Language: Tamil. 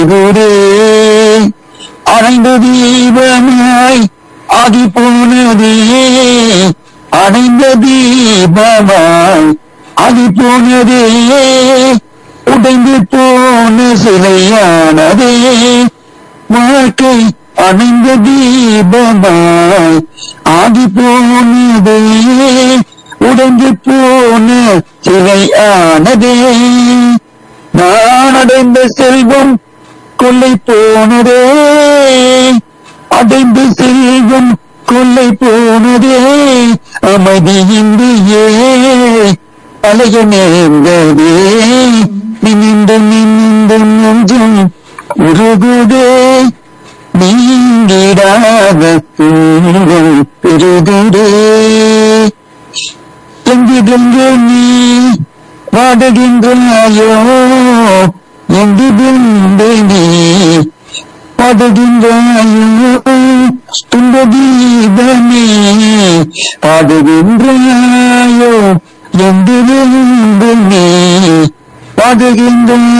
குரு அடைந்த தீபமாய் ஆகி போனதே அடைந்த தீபமாய் ஆகி போனதே உடைந்து போன சிலையானதே வாழ்க்கை அணைந்த தீபமாய் ஆகி போனதே உடைந்து போன சிலையானதே நான் அடைந்த செல்வம் கொள்ளை போனதே அடைந்த செல்வம் கொள்ளை போனதே அமைதியின்றியே அலைய நேர்ந்ததே நிமிந்த நிமிந்த நெஞ்சம் உருகுதே நீங்கிடாத தூங்கும் பெருகுதே எங்கிருந்து நீ பாடுகின்றாயோ எங்கிருந்து நீ பாடுகின்றாயோ துன்ப கீதமே பாடுகின்றாயோ எங்கிருந்து நீ பாடுகின்றாயோ